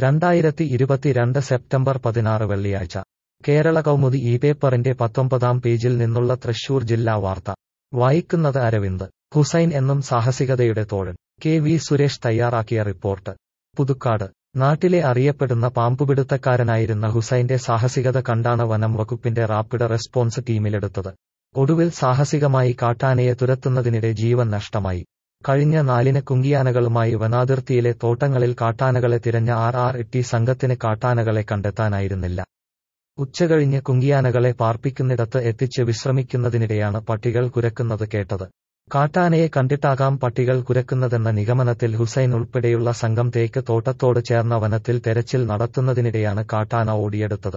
രണ്ടായിരത്തി ഇരുപത്തിരണ്ട് സെപ്റ്റംബർ പതിനാറ് വെള്ളിയാഴ്ച കേരള കൗമുദി ഈ പേപ്പറിന്റെ പത്തൊമ്പതാം പേജിൽ നിന്നുള്ള തൃശൂർ ജില്ലാ വാർത്ത വായിക്കുന്നത് അരവിന്ദ് ഹുസൈൻ എന്നും സാഹസികതയുടെ തോഴൻ കെ വി സുരേഷ് തയ്യാറാക്കിയ റിപ്പോർട്ട് പുതുക്കാട് നാട്ടിലെ അറിയപ്പെടുന്ന പാമ്പുപിടുത്തക്കാരനായിരുന്ന ഹുസൈന്റെ സാഹസികത കണ്ടാണ് വനം വകുപ്പിന്റെ റാപ്പിഡ് റെസ്പോൺസ് ടീമിലെടുത്തത് ഒടുവിൽ സാഹസികമായി കാട്ടാനയെ തുരത്തുന്നതിനിടെ ജീവൻ നഷ്ടമായി കഴിഞ്ഞ നാലിന് കുങ്കിയാനകളുമായി വനാതിർത്തിയിലെ തോട്ടങ്ങളിൽ കാട്ടാനകളെ തിരഞ്ഞ ആർ ആർ ടി സംഘത്തിന് കാട്ടാനകളെ കണ്ടെത്താനായിരുന്നില്ല ഉച്ചകഴിഞ്ഞ് കുങ്കിയാനകളെ പാർപ്പിക്കുന്നിടത്ത് എത്തിച്ച് വിശ്രമിക്കുന്നതിനിടെയാണ് പട്ടികൾ കുരക്കുന്നത് കേട്ടത് കാട്ടാനയെ കണ്ടിട്ടാകാം പട്ടികൾ കുരക്കുന്നതെന്ന നിഗമനത്തിൽ ഹുസൈൻ ഉൾപ്പെടെയുള്ള സംഘം തേക്ക് തോട്ടത്തോട് ചേർന്ന വനത്തിൽ തെരച്ചിൽ നടത്തുന്നതിനിടെയാണ് കാട്ടാന ഓടിയെടുത്തത്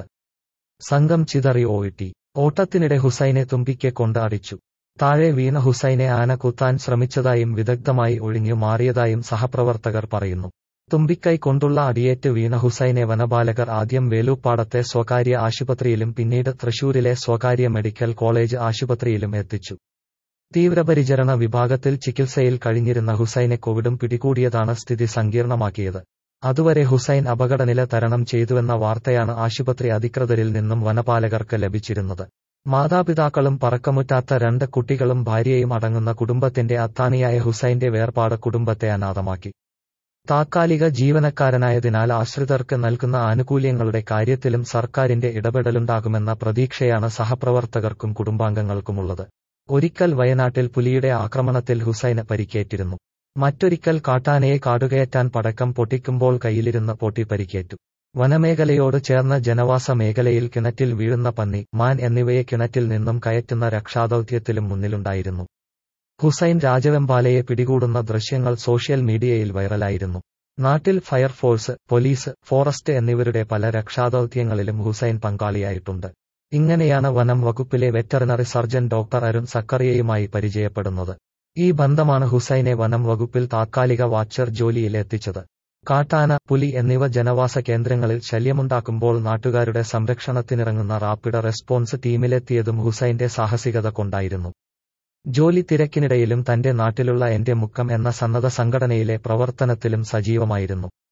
സംഘം ചിതറി ഓയിട്ടി ഓട്ടത്തിനിടെ ഹുസൈനെ തുമ്പിക്കെ കൊണ്ട് അടിച്ചു താഴെ വീണ ഹുസൈനെ ആന കുത്താൻ ശ്രമിച്ചതായും വിദഗ്ധമായി ഒഴിഞ്ഞു മാറിയതായും സഹപ്രവർത്തകർ പറയുന്നു തുമ്പിക്കൈ കൊണ്ടുള്ള അടിയേറ്റ് വീണ ഹുസൈനെ വനപാലകർ ആദ്യം വേലൂപ്പാടത്തെ സ്വകാര്യ ആശുപത്രിയിലും പിന്നീട് തൃശൂരിലെ സ്വകാര്യ മെഡിക്കൽ കോളേജ് ആശുപത്രിയിലും എത്തിച്ചു തീവ്രപരിചരണ വിഭാഗത്തിൽ ചികിത്സയിൽ കഴിഞ്ഞിരുന്ന ഹുസൈനെ കോവിഡും പിടികൂടിയതാണ് സ്ഥിതി സങ്കീർണമാക്കിയത് അതുവരെ ഹുസൈൻ അപകടനില തരണം ചെയ്തുവെന്ന വാർത്തയാണ് ആശുപത്രി അധികൃതരിൽ നിന്നും വനപാലകർക്ക് ലഭിച്ചിരുന്നത് മാതാപിതാക്കളും പറക്കമുറ്റാത്ത രണ്ട് കുട്ടികളും ഭാര്യയും അടങ്ങുന്ന കുടുംബത്തിന്റെ അത്താണിയായ ഹുസൈന്റെ വേർപാട് കുടുംബത്തെ അനാഥമാക്കി താത്കാലിക ജീവനക്കാരനായതിനാൽ ആശ്രിതർക്ക് നൽകുന്ന ആനുകൂല്യങ്ങളുടെ കാര്യത്തിലും സർക്കാരിന്റെ ഇടപെടലുണ്ടാകുമെന്ന പ്രതീക്ഷയാണ് സഹപ്രവർത്തകർക്കും കുടുംബാംഗങ്ങൾക്കുമുള്ളത് ഒരിക്കൽ വയനാട്ടിൽ പുലിയുടെ ആക്രമണത്തിൽ ഹുസൈന് പരിക്കേറ്റിരുന്നു മറ്റൊരിക്കൽ കാട്ടാനയെ കാടുകയറ്റാൻ പടക്കം പൊട്ടിക്കുമ്പോൾ കയ്യിലിരുന്ന് പൊട്ടി പരിക്കേറ്റു വനമേഖലയോട് ചേർന്ന ജനവാസ മേഖലയിൽ കിണറ്റിൽ വീഴുന്ന പന്നി മാൻ എന്നിവയെ കിണറ്റിൽ നിന്നും കയറ്റുന്ന രക്ഷാദൌത്യത്തിലും മുന്നിലുണ്ടായിരുന്നു ഹുസൈൻ രാജവെമ്പാലയെ പിടികൂടുന്ന ദൃശ്യങ്ങൾ സോഷ്യൽ മീഡിയയിൽ വൈറലായിരുന്നു നാട്ടിൽ ഫയർഫോഴ്സ് പോലീസ് ഫോറസ്റ്റ് എന്നിവരുടെ പല രക്ഷാദൌത്യങ്ങളിലും ഹുസൈൻ പങ്കാളിയായിട്ടുണ്ട് ഇങ്ങനെയാണ് വനം വകുപ്പിലെ വെറ്ററിനറി സർജൻ ഡോക്ടർ അരുൺ സക്കറിയയുമായി പരിചയപ്പെടുന്നത് ഈ ബന്ധമാണ് ഹുസൈനെ വനം വകുപ്പിൽ താത്കാലിക വാച്ചർ ജോലിയിൽ എത്തിച്ചത് കാട്ടാന പുലി എന്നിവ ജനവാസ കേന്ദ്രങ്ങളിൽ ശല്യമുണ്ടാക്കുമ്പോൾ നാട്ടുകാരുടെ സംരക്ഷണത്തിനിറങ്ങുന്ന റാപ്പിഡ് റെസ്പോൺസ് ടീമിലെത്തിയതും ഹുസൈന്റെ സാഹസികത കൊണ്ടായിരുന്നു ജോലി തിരക്കിനിടയിലും തന്റെ നാട്ടിലുള്ള എന്റെ മുക്കം എന്ന സന്നദ്ധ സംഘടനയിലെ പ്രവർത്തനത്തിലും സജീവമായിരുന്നു